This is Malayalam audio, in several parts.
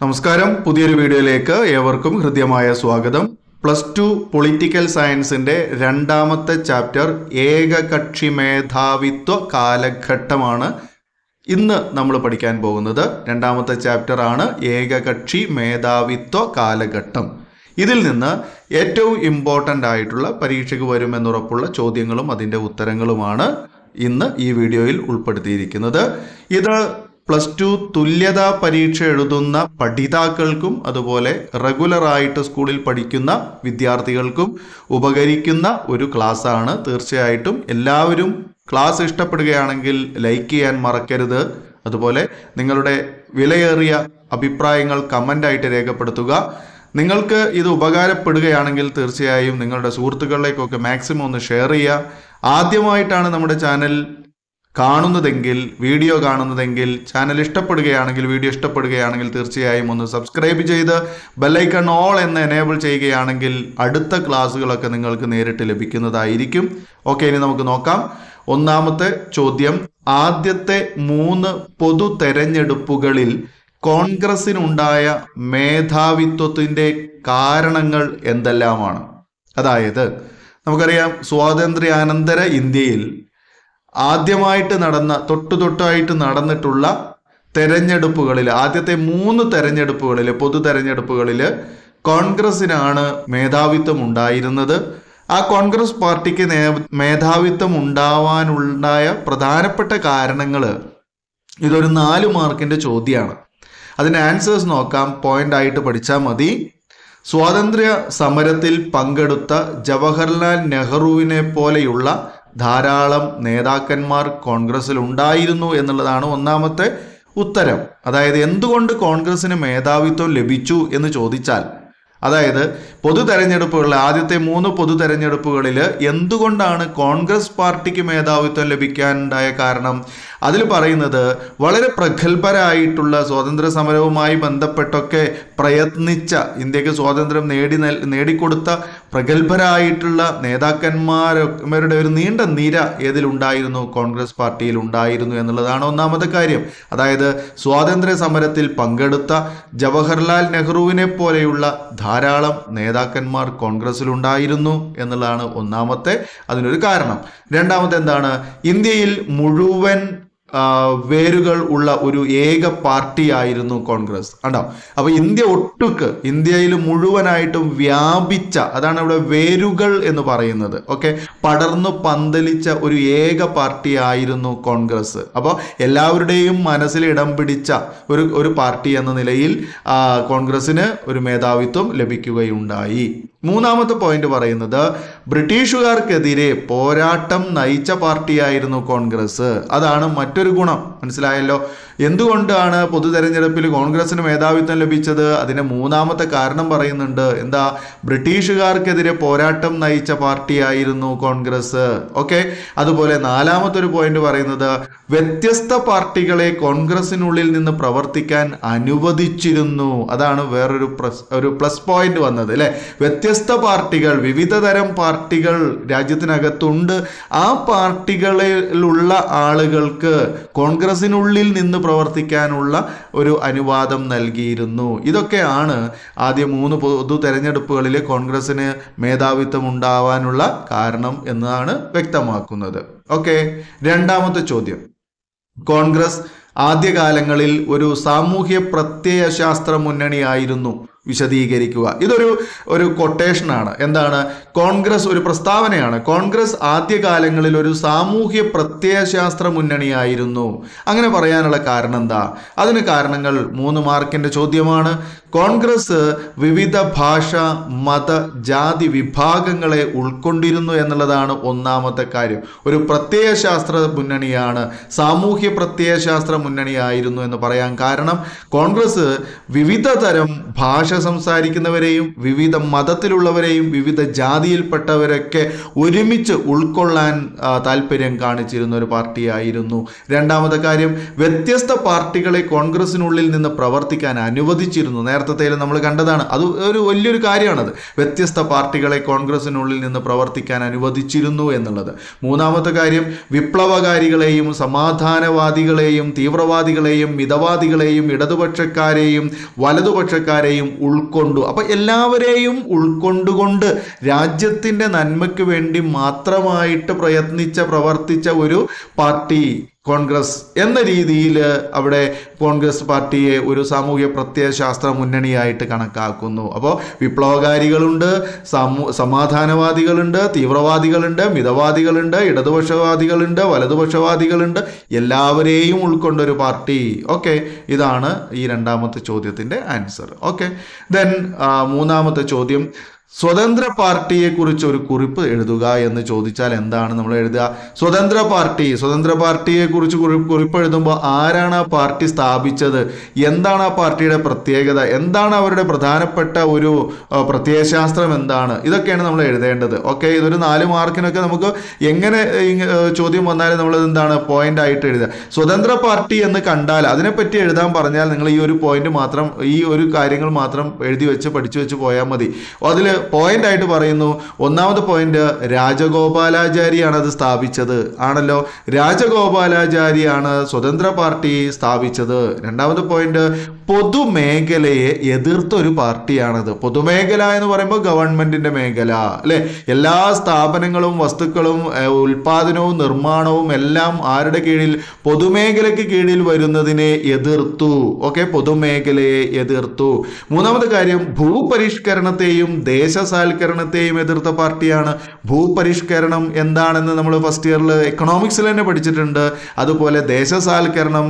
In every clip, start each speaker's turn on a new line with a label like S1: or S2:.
S1: നമസ്കാരം പുതിയൊരു വീഡിയോയിലേക്ക് ഏവർക്കും ഹൃദ്യമായ സ്വാഗതം പ്ലസ് ടു പൊളിറ്റിക്കൽ സയൻസിന്റെ രണ്ടാമത്തെ ചാപ്റ്റർ ഏകകക്ഷി മേധാവിത്വ കാലഘട്ടമാണ് ഇന്ന് നമ്മൾ പഠിക്കാൻ പോകുന്നത് രണ്ടാമത്തെ ചാപ്റ്റർ ആണ് ഏകകക്ഷി മേധാവിത്വ കാലഘട്ടം ഇതിൽ നിന്ന് ഏറ്റവും ഇമ്പോർട്ടൻ്റ് ആയിട്ടുള്ള പരീക്ഷയ്ക്ക് വരുമെന്നുറപ്പുള്ള ചോദ്യങ്ങളും അതിൻ്റെ ഉത്തരങ്ങളുമാണ് ഇന്ന് ഈ വീഡിയോയിൽ ഉൾപ്പെടുത്തിയിരിക്കുന്നത് ഇത് പ്ലസ് ടു തുല്യതാ പരീക്ഷ എഴുതുന്ന പഠിതാക്കൾക്കും അതുപോലെ റെഗുലർ ആയിട്ട് സ്കൂളിൽ പഠിക്കുന്ന വിദ്യാർത്ഥികൾക്കും ഉപകരിക്കുന്ന ഒരു ക്ലാസ് ആണ് തീർച്ചയായിട്ടും എല്ലാവരും ക്ലാസ് ഇഷ്ടപ്പെടുകയാണെങ്കിൽ ലൈക്ക് ചെയ്യാൻ മറക്കരുത് അതുപോലെ നിങ്ങളുടെ വിലയേറിയ അഭിപ്രായങ്ങൾ കമൻ്റായിട്ട് രേഖപ്പെടുത്തുക നിങ്ങൾക്ക് ഇത് ഉപകാരപ്പെടുകയാണെങ്കിൽ തീർച്ചയായും നിങ്ങളുടെ സുഹൃത്തുക്കളിലേക്കൊക്കെ മാക്സിമം ഒന്ന് ഷെയർ ചെയ്യുക ആദ്യമായിട്ടാണ് നമ്മുടെ ചാനൽ കാണുന്നതെങ്കിൽ വീഡിയോ കാണുന്നതെങ്കിൽ ചാനൽ ഇഷ്ടപ്പെടുകയാണെങ്കിൽ വീഡിയോ ഇഷ്ടപ്പെടുകയാണെങ്കിൽ തീർച്ചയായും ഒന്ന് സബ്സ്ക്രൈബ് ചെയ്ത് ബെല്ലൈക്കൺ ഓൾ എന്ന് എനേബിൾ ചെയ്യുകയാണെങ്കിൽ അടുത്ത ക്ലാസ്സുകളൊക്കെ നിങ്ങൾക്ക് നേരിട്ട് ലഭിക്കുന്നതായിരിക്കും ഓക്കെ ഇനി നമുക്ക് നോക്കാം ഒന്നാമത്തെ ചോദ്യം ആദ്യത്തെ മൂന്ന് പൊതു തെരഞ്ഞെടുപ്പുകളിൽ കോൺഗ്രസിനുണ്ടായ മേധാവിത്വത്തിൻ്റെ കാരണങ്ങൾ എന്തെല്ലാമാണ് അതായത് നമുക്കറിയാം സ്വാതന്ത്ര്യാനന്തര ഇന്ത്യയിൽ ആദ്യമായിട്ട് നടന്ന തൊട്ടു തൊട്ടായിട്ട് നടന്നിട്ടുള്ള തെരഞ്ഞെടുപ്പുകളിൽ ആദ്യത്തെ മൂന്ന് തെരഞ്ഞെടുപ്പുകളിൽ പൊതു തെരഞ്ഞെടുപ്പുകളിൽ കോൺഗ്രസിനാണ് മേധാവിത്വം ഉണ്ടായിരുന്നത് ആ കോൺഗ്രസ് പാർട്ടിക്ക് നേ മേധാവിത്വം ഉണ്ടാവാനുണ്ടായ പ്രധാനപ്പെട്ട കാരണങ്ങൾ ഇതൊരു നാല് മാർക്കിൻ്റെ ചോദ്യമാണ് അതിൻ്റെ ആൻസേഴ്സ് നോക്കാം പോയിന്റ് ആയിട്ട് പഠിച്ചാൽ മതി സ്വാതന്ത്ര്യ സമരത്തിൽ പങ്കെടുത്ത ജവഹർലാൽ നെഹ്റുവിനെ പോലെയുള്ള ധാരാളം നേതാക്കന്മാർ കോൺഗ്രസിൽ ഉണ്ടായിരുന്നു എന്നുള്ളതാണ് ഒന്നാമത്തെ ഉത്തരം അതായത് എന്തുകൊണ്ട് കോൺഗ്രസിന് മേധാവിത്വം ലഭിച്ചു എന്ന് ചോദിച്ചാൽ അതായത് പൊതു തെരഞ്ഞെടുപ്പുകളിൽ ആദ്യത്തെ മൂന്ന് പൊതു തെരഞ്ഞെടുപ്പുകളിൽ എന്തുകൊണ്ടാണ് കോൺഗ്രസ് പാർട്ടിക്ക് മേധാവിത്വം ലഭിക്കാനുണ്ടായ കാരണം അതിൽ പറയുന്നത് വളരെ പ്രഗത്ഭരായിട്ടുള്ള സ്വാതന്ത്ര്യ സമരവുമായി ബന്ധപ്പെട്ടൊക്കെ പ്രയത്നിച്ച ഇന്ത്യക്ക് സ്വാതന്ത്ര്യം നേടി നൽ നേടിക്കൊടുത്ത പ്രഗത്ഭരായിട്ടുള്ള നേതാക്കന്മാരുടെ ഒരു നീണ്ട നിര ഏതിലുണ്ടായിരുന്നു കോൺഗ്രസ് പാർട്ടിയിൽ ഉണ്ടായിരുന്നു എന്നുള്ളതാണ് ഒന്നാമത്തെ കാര്യം അതായത് സ്വാതന്ത്ര്യ സമരത്തിൽ പങ്കെടുത്ത ജവഹർലാൽ നെഹ്റുവിനെ പോലെയുള്ള ധാരാളം നേതാക്കന്മാർ കോൺഗ്രസിലുണ്ടായിരുന്നു എന്നുള്ളതാണ് ഒന്നാമത്തെ അതിനൊരു കാരണം രണ്ടാമത്തെ എന്താണ് ഇന്ത്യയിൽ മുഴുവൻ ആ, വേരുകൾ ഉള്ള ഒരു ഏക പാർട്ടിയായിരുന്നു കോൺഗ്രസ് കണ്ടോ അപ്പൊ ഇന്ത്യ ഒട്ടുക്ക് ഇന്ത്യയിൽ മുഴുവനായിട്ടും വ്യാപിച്ച അതാണ് ഇവിടെ വേരുകൾ എന്ന് പറയുന്നത് ഓക്കെ പടർന്നു പന്തലിച്ച ഒരു ഏക പാർട്ടിയായിരുന്നു കോൺഗ്രസ് അപ്പോൾ എല്ലാവരുടെയും മനസ്സിൽ ഇടം പിടിച്ച ഒരു ഒരു പാർട്ടി എന്ന നിലയിൽ ആ, കോൺഗ്രസിന് ഒരു മേധാവിത്വം ലഭിക്കുകയുണ്ടായി മൂന്നാമത്തെ പോയിന്റ് പറയുന്നത് ബ്രിട്ടീഷുകാർക്കെതിരെ പോരാട്ടം നയിച്ച പാർട്ടിയായിരുന്നു കോൺഗ്രസ് അതാണ് മറ്റൊരു ഗുണം മനസ്സിലായല്ലോ എന്തുകൊണ്ടാണ് പൊതു തെരഞ്ഞെടുപ്പിൽ കോൺഗ്രസിന് മേധാവിത്വം ലഭിച്ചത് അതിന്റെ മൂന്നാമത്തെ കാരണം പറയുന്നുണ്ട് എന്താ ബ്രിട്ടീഷുകാർക്കെതിരെ പോരാട്ടം നയിച്ച പാർട്ടിയായിരുന്നു കോൺഗ്രസ് ഓക്കെ അതുപോലെ നാലാമത്തെ ഒരു പോയിന്റ് പറയുന്നത് വ്യത്യസ്ത പാർട്ടികളെ കോൺഗ്രസിനുള്ളിൽ നിന്ന് പ്രവർത്തിക്കാൻ അനുവദിച്ചിരുന്നു അതാണ് വേറൊരു പ്രസ് ഒരു പ്ലസ് പോയിന്റ് വന്നത് അല്ലെ വ്യത്യസ്ത പാർട്ടികൾ വിവിധ തരം പാർട്ടികൾ രാജ്യത്തിനകത്തുണ്ട് ആ പാർട്ടികളിലുള്ള ആളുകൾക്ക് കോൺഗ്രസിനുള്ളിൽ നിന്ന് പ്രവർത്തിക്കാനുള്ള ഒരു അനുവാദം നൽകിയിരുന്നു ഇതൊക്കെയാണ് ആദ്യ മൂന്ന് പൊതു തെരഞ്ഞെടുപ്പുകളിൽ കോൺഗ്രസിന് മേധാവിത്വം ഉണ്ടാവാനുള്ള കാരണം എന്നാണ് വ്യക്തമാക്കുന്നത് ഓക്കെ രണ്ടാമത്തെ ചോദ്യം കോൺഗ്രസ് ആദ്യകാലങ്ങളിൽ ഒരു സാമൂഹ്യ പ്രത്യയശാസ്ത്ര മുന്നണിയായിരുന്നു വിശദീകരിക്കുക ഇതൊരു ഒരു കൊട്ടേഷനാണ് എന്താണ് കോൺഗ്രസ് ഒരു പ്രസ്താവനയാണ് കോൺഗ്രസ് ആദ്യകാലങ്ങളിൽ ഒരു സാമൂഹ്യ പ്രത്യയശാസ്ത്ര മുന്നണിയായിരുന്നു അങ്ങനെ പറയാനുള്ള കാരണം എന്താ അതിന് കാരണങ്ങൾ മൂന്ന് മാർക്കിന്റെ ചോദ്യമാണ് കോൺഗ്രസ് വിവിധ ഭാഷ മത ജാതി വിഭാഗങ്ങളെ ഉൾക്കൊണ്ടിരുന്നു എന്നുള്ളതാണ് ഒന്നാമത്തെ കാര്യം ഒരു പ്രത്യയശാസ്ത്ര മുന്നണിയാണ് സാമൂഹ്യ പ്രത്യയശാസ്ത്ര മുന്നണിയായിരുന്നു എന്ന് പറയാൻ കാരണം കോൺഗ്രസ് വിവിധ തരം ഭാഷ സംസാരിക്കുന്നവരെയും വിവിധ മതത്തിലുള്ളവരെയും വിവിധ ജാതിയിൽപ്പെട്ടവരൊക്കെ ഒരുമിച്ച് ഉൾക്കൊള്ളാൻ ആ, താല്പര്യം കാണിച്ചിരുന്ന ഒരു പാർട്ടിയായിരുന്നു രണ്ടാമത്തെ കാര്യം വ്യത്യസ്ത പാർട്ടികളെ കോൺഗ്രസിനുള്ളിൽ നിന്ന് പ്രവർത്തിക്കാൻ അനുവദിച്ചിരുന്നു നേരത്തെ നമ്മൾ കണ്ടതാണ് അത് ഒരു വലിയൊരു കാര്യമാണത് വ്യത്യസ്ത പാർട്ടികളെ കോൺഗ്രസിനുള്ളിൽ നിന്ന് പ്രവർത്തിക്കാൻ അനുവദിച്ചിരുന്നു എന്നുള്ളത് മൂന്നാമത്തെ കാര്യം വിപ്ലവകാരികളെയും സമാധാനവാദികളെയും തീവ്രവാദികളെയും മിതവാദികളെയും ഇടതുപക്ഷക്കാരെയും വലതുപക്ഷക്കാരെയും ഉൾക്കൊണ്ടു അപ്പൊ എല്ലാവരെയും ഉൾക്കൊണ്ടുകൊണ്ട് രാജ്യത്തിന്റെ നന്മയ്ക്ക് വേണ്ടി മാത്രമായിട്ട് പ്രയത്നിച്ച പ്രവർത്തിച്ച ഒരു പാർട്ടി കോൺഗ്രസ് എന്ന രീതിയിൽ അവിടെ കോൺഗ്രസ് പാർട്ടിയെ ഒരു സാമൂഹ്യ പ്രത്യയശാസ്ത്ര മുന്നണിയായിട്ട് കണക്കാക്കുന്നു അപ്പോൾ വിപ്ലവകാരികളുണ്ട് സമൂ സമാധാനവാദികളുണ്ട് തീവ്രവാദികളുണ്ട് മിതവാദികളുണ്ട് ഇടതുപക്ഷവാദികളുണ്ട് വലതുപക്ഷവാദികളുണ്ട് എല്ലാവരെയും ഉൾക്കൊണ്ട ഒരു പാർട്ടി ഓക്കെ ഇതാണ് ഈ രണ്ടാമത്തെ ചോദ്യത്തിൻ്റെ ആൻസർ ഓക്കെ ദെൻ മൂന്നാമത്തെ ചോദ്യം സ്വതന്ത്ര പാർട്ടിയെ കുറിച്ച് ഒരു കുറിപ്പ് എഴുതുക എന്ന് ചോദിച്ചാൽ എന്താണ് നമ്മൾ എഴുതുക സ്വതന്ത്ര പാർട്ടി സ്വതന്ത്ര പാർട്ടിയെ കുറിച്ച് കുറിപ്പ് എഴുതുമ്പോൾ ആരാണ് ആ പാർട്ടി സ്ഥാപിച്ചത് എന്താണ് ആ പാർട്ടിയുടെ പ്രത്യേകത എന്താണ് അവരുടെ പ്രധാനപ്പെട്ട ഒരു ആ, പ്രത്യയശാസ്ത്രം എന്താണ് ഇതൊക്കെയാണ് നമ്മൾ എഴുതേണ്ടത് ഓക്കെ ഇതൊരു നാല് മാർക്കിനൊക്കെ നമുക്ക് എങ്ങനെ ഇങ്ങ- ഏ, ചോദ്യം വന്നാലും നമ്മൾ എന്താണ് പോയിന്റ് ആയിട്ട് എഴുതുക സ്വതന്ത്ര പാർട്ടി എന്ന് കണ്ടാൽ അതിനെപ്പറ്റി എഴുതാൻ പറഞ്ഞാൽ നിങ്ങൾ ഈ ഒരു പോയിന്റ് മാത്രം ഈ ഒരു കാര്യങ്ങൾ മാത്രം എഴുതി വെച്ച് പഠിച്ചു വെച്ച് പോയാൽ മതി അതിൽ പോയിന്റ് ആയിട്ട് പറയുന്നു ഒന്നാമത്തെ പോയിന്റ് രാജഗോപാലാചാരിയാണ് അത് സ്ഥാപിച്ചത് ആണല്ലോ രാജഗോപാലാചാരിയാണ് സ്വതന്ത്ര പാർട്ടി സ്ഥാപിച്ചത് രണ്ടാമത്തെ പോയിന്റ് പൊതുമേഖലയെ എതിർത്ത ഒരു പാർട്ടിയാണത് പൊതുമേഖല എന്ന് പറയുമ്പോൾ ഗവൺമെന്റിന്റെ മേഖല അല്ലെ എല്ലാ സ്ഥാപനങ്ങളും വസ്തുക്കളും ഏഹ്, ഉൽപാദനവും നിർമ്മാണവും എല്ലാം ആരുടെ കീഴിൽ പൊതുമേഖലയ്ക്ക് കീഴിൽ വരുന്നതിനെ എതിർത്തു ഓക്കെ പൊതുമേഖലയെ എതിർത്തു മൂന്നാമത്തെ കാര്യം ഭൂപരിഷ്കരണത്തെയും ദേശസാൽക്കരണത്തെയും എതിർത്ത പാർട്ടിയാണ് ഭൂപരിഷ്കരണം എന്താണെന്ന് നമ്മൾ ഫസ്റ്റ് ഇയറിൽ എക്കണോമിക്സിൽ തന്നെ പഠിച്ചിട്ടുണ്ട് അതുപോലെ ദേശസാൽക്കരണം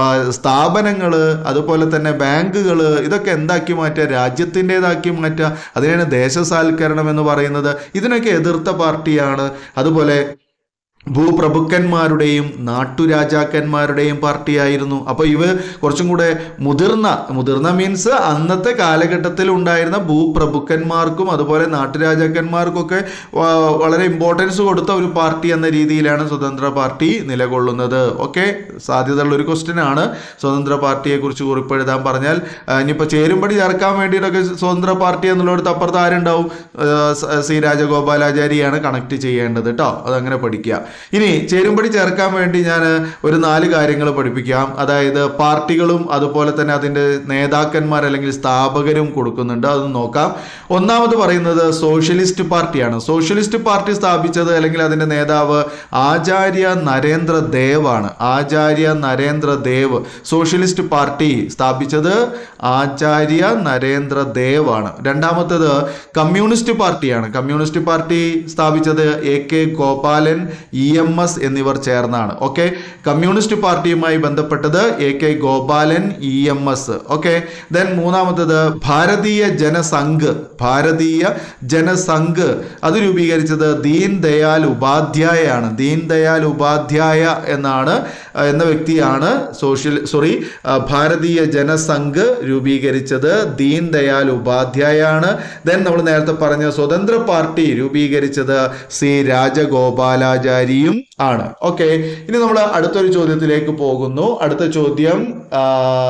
S1: സ്ഥാപനങ്ങൾ അതുപോലെ തന്നെ ബാങ്കുകൾ ഇതൊക്കെ എന്താക്കി മാറ്റുക രാജ്യത്തിൻ്റെതാക്കി മാറ്റുക അതിനാണ് ദേശസാൽക്കരണം എന്ന് പറയുന്നത് ഇതിനൊക്കെ എതിർത്ത പാർട്ടിയാണ് അതുപോലെ ഭൂപ്രഭുക്കന്മാരുടെയും നാട്ടുരാജാക്കന്മാരുടെയും പാർട്ടിയായിരുന്നു അപ്പോൾ ഇവ കുറച്ചും കൂടെ മുതിർന്ന മുതിർന്ന മീൻസ് അന്നത്തെ കാലഘട്ടത്തിൽ ഉണ്ടായിരുന്ന ഭൂപ്രഭുക്കന്മാർക്കും അതുപോലെ നാട്ടുരാജാക്കന്മാർക്കൊക്കെ വ- വളരെ ഇമ്പോർട്ടൻസ് കൊടുത്ത ഒരു പാർട്ടി എന്ന രീതിയിലാണ് സ്വതന്ത്ര പാർട്ടി നിലകൊള്ളുന്നത് ഓക്കെ സാധ്യതയുള്ള ഒരു ക്വസ്റ്റ്യൻ ആണ് സ്വതന്ത്ര പാർട്ടിയെ കുറിച്ച് കുറിപ്പെഴുതാൻ പറഞ്ഞാൽ ആ, ഇനിയിപ്പോൾ ചേരുംപടി ചേർക്കാൻ വേണ്ടിയിട്ടൊക്കെ സ്വതന്ത്ര പാർട്ടി എന്നുള്ളിടത്ത് അപ്പുറത്ത് ആരുണ്ടാവും ആ, സ- സി രാജഗോപാലാചാരിയാണ് കണക്ട് ചെയ്യേണ്ടത് കേട്ടോ അതങ്ങനെ പഠിക്കുക ഇനി ചേരുംപടി ചേർക്കാൻ വേണ്ടി ഞാൻ ഒരു നാല് കാര്യങ്ങൾ പഠിപ്പിക്കാം അതായത് പാർട്ടികളും അതുപോലെ തന്നെ അതിൻ്റെ നേതാക്കന്മാർ അല്ലെങ്കിൽ സ്ഥാപകരും കൊടുക്കുന്നുണ്ട് അത് നോക്കാം ഒന്നാമത് പറയുന്നത് സോഷ്യലിസ്റ്റ് പാർട്ടിയാണ് സോഷ്യലിസ്റ്റ് പാർട്ടി സ്ഥാപിച്ചത് അല്ലെങ്കിൽ അതിൻ്റെ നേതാവ് ആചാര്യ നരേന്ദ്ര ദേവ് ആണ് ആചാര്യ നരേന്ദ്ര ദേവ് സോഷ്യലിസ്റ്റ് പാർട്ടി സ്ഥാപിച്ചത് ആചാര്യ നരേന്ദ്ര ദേവ് ആണ് രണ്ടാമത്തേത് കമ്മ്യൂണിസ്റ്റ് പാർട്ടിയാണ് കമ്മ്യൂണിസ്റ്റ് പാർട്ടി സ്ഥാപിച്ചത് A K Gopalan E M S എന്നിവർ ചേർന്നാണ് ഓക്കെ കമ്മ്യൂണിസ്റ്റ് പാർട്ടിയുമായി ബന്ധപ്പെട്ടത് A K Gopalan E M S okay then മൂന്നാമത്തത് ഭാരതീയ ജനസംഘ് ഭാരതീയ ജനസംഘ് അത് രൂപീകരിച്ചത് ദീൻ ദയാൽ ഉപാധ്യായയാണ് ദീൻ ദയാൽ ഉപാധ്യായ എന്നാണ് ആ, എന്ന വ്യക്തിയാണ് സോഷ്യൽ സോറി ആ, ഭാരതീയ ജനസംഘ് രൂപീകരിച്ചത് ദീൻ ദയാൽ ഉപാധ്യായാണ് ദെൻ നമ്മൾ നേരത്തെ പറഞ്ഞ സ്വതന്ത്ര പാർട്ടി രൂപീകരിച്ചത് സി രാജഗോപാലാചാരിയും ആണ് ഓക്കെ ഇനി നമ്മൾ അടുത്തൊരു ചോദ്യത്തിലേക്ക് പോകുന്നു അടുത്ത ചോദ്യം ആ,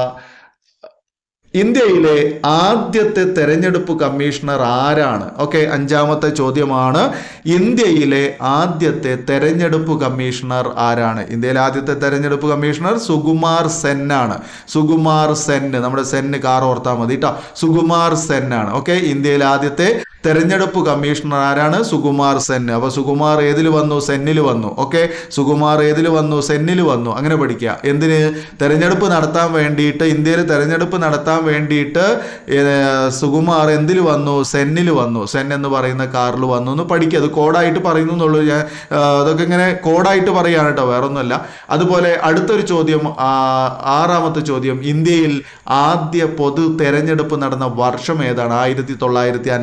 S1: ഇന്ത്യയിലെ ആദ്യത്തെ തെരഞ്ഞെടുപ്പ് കമ്മീഷണർ ആരാണ് ഓക്കെ അഞ്ചാമത്തെ ചോദ്യമാണ് ഇന്ത്യയിലെ ആദ്യത്തെ തെരഞ്ഞെടുപ്പ് കമ്മീഷണർ ആരാണ് ഇന്ത്യയിലെ ആദ്യത്തെ തെരഞ്ഞെടുപ്പ് കമ്മീഷണർ സുകുമാർ സെൻ ആണ് സുകുമാർ സെൻ നമ്മുടെ സെന്ന് കാർ ഓർത്താൽ മതി കേട്ടോ സുകുമാർ സെൻ ആണ് ഓക്കെ ഇന്ത്യയിലെ ആദ്യത്തെ തെരഞ്ഞെടുപ്പ് കമ്മീഷണർ ആരാണ് സുകുമാർ സെൻ അപ്പൊ സുകുമാർ ഏതിൽ വന്നു സെന്നിൽ വന്നു ഓക്കെ സുകുമാർ ഏതിൽ വന്നു സെന്നിൽ വന്നു അങ്ങനെ പഠിക്കുക എന്തിന് തെരഞ്ഞെടുപ്പ് നടത്താൻ വേണ്ടിയിട്ട് ഇന്ത്യയിൽ തെരഞ്ഞെടുപ്പ് നടത്താൻ വേണ്ടിയിട്ട് ഏർ, സുകുമാർ എന്തിൽ വന്നു സെന്നിൽ വന്നു സെൻ എന്ന് പറയുന്ന കാറിൽ വന്നു എന്ന് പഠിക്കുക അത് കോഡായിട്ട് പറയുന്നു എന്നുള്ളൂ ഞാൻ ആ, അതൊക്കെ ഇങ്ങനെ കോഡായിട്ട് പറയുകയാണ് കേട്ടോ വേറൊന്നുമല്ല അതുപോലെ അടുത്തൊരു ചോദ്യം ആ, ആറാമത്തെ ചോദ്യം ഇന്ത്യയിൽ ആദ്യ പൊതു തെരഞ്ഞെടുപ്പ് നടന്ന വർഷം ഏതാണ് ആയിരത്തി തൊള്ളായിരത്തി അൻപത്തിരണ്ട്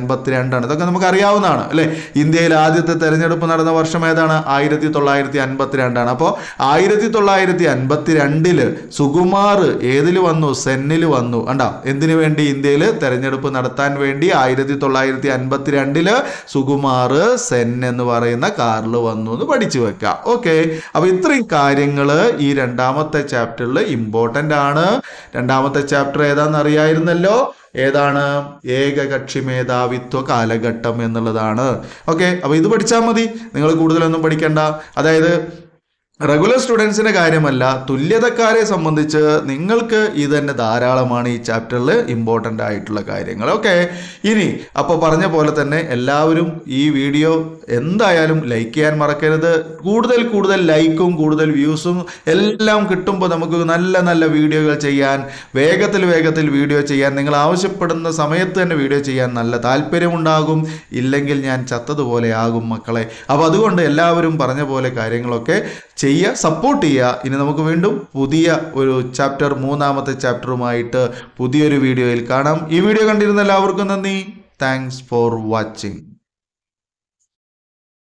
S1: രണ്ടാണ് ഇതൊക്കെ നമുക്ക് അറിയാവുന്നതാണ് അല്ലേ ഇന്ത്യയിൽ ആദ്യത്തെ തെരഞ്ഞെടുപ്പ് നടന്ന വർഷം ഏതാണ് ആയിരത്തി തൊള്ളായിരത്തി അൻപത്തി രണ്ടാണ് അപ്പോൾ ആയിരത്തി തൊള്ളായിരത്തി അൻപത്തി രണ്ടില് സുകുമാർ ഏതിൽ വന്നു സെന്നിൽ വന്നു കണ്ടോ എന്തിനു വേണ്ടി ഇന്ത്യയിൽ തെരഞ്ഞെടുപ്പ് നടത്താൻ വേണ്ടി ആയിരത്തി തൊള്ളായിരത്തി അൻപത്തി രണ്ടില് സുകുമാർ സെൻ എന്ന് പറയുന്ന കാറിൽ വന്നു എന്ന് പഠിച്ചു വെക്കാം ഓക്കെ അപ്പൊ ഇത്രയും കാര്യങ്ങൾ ഈ രണ്ടാമത്തെ ചാപ്റ്ററിൽ ഇമ്പോർട്ടൻ്റ് ആണ് രണ്ടാമത്തെ ചാപ്റ്റർ ഏതാണെന്ന് അറിയായിരുന്നല്ലോ ഏതാണ് ഏകകക്ഷി മേധാവിത്വ കാലഘട്ടം എന്നുള്ളതാണ് ഓക്കെ അപ്പൊ ഇത് പഠിച്ചാൽ മതി നിങ്ങൾ കൂടുതലൊന്നും പഠിക്കണ്ട അതായത് റെഗുലർ സ്റ്റുഡൻസിന്റെ കാര്യമല്ല തുല്യതക്കാരെ സംബന്ധിച്ച് നിങ്ങൾക്ക് ഇത് തന്നെ ധാരാളമാണ് ഈ ചാപ്റ്ററിൽ ഇമ്പോർട്ടൻ്റ് ആയിട്ടുള്ള കാര്യങ്ങൾ ഓക്കെ ഇനി അപ്പോൾ പറഞ്ഞ പോലെ തന്നെ എല്ലാവരും ഈ വീഡിയോ എന്തായാലും ലൈക്ക് ചെയ്യാൻ മറക്കരുത് കൂടുതൽ കൂടുതൽ ലൈക്കും കൂടുതൽ വ്യൂസും എല്ലാം കിട്ടുമ്പോൾ നമുക്ക് നല്ല നല്ല വീഡിയോകൾ ചെയ്യാൻ വേഗത്തിൽ വേഗത്തിൽ വീഡിയോ ചെയ്യാൻ നിങ്ങൾ ആവശ്യപ്പെടുന്ന സമയത്ത് തന്നെ വീഡിയോ ചെയ്യാൻ നല്ല താല്പര്യമുണ്ടാകും ഇല്ലെങ്കിൽ ഞാൻ ചത്തതുപോലെ ആകും മക്കളെ അപ്പോൾ അതുകൊണ്ട് എല്ലാവരും പറഞ്ഞ പോലെ കാര്യങ്ങളൊക്കെ ചെയ്യുക സപ്പോർട്ട് ചെയ്യുക ഇനി നമുക്ക് വീണ്ടും പുതിയ ഒരു ചാപ്റ്റർ മൂന്നാമത്തെ ചാപ്റ്ററുമായിട്ട് പുതിയൊരു വീഡിയോയിൽ കാണാം ഈ വീഡിയോ കണ്ടിരുന്ന എല്ലാവർക്കും നന്ദി താങ്ക്സ് ഫോർ വാച്ചിങ്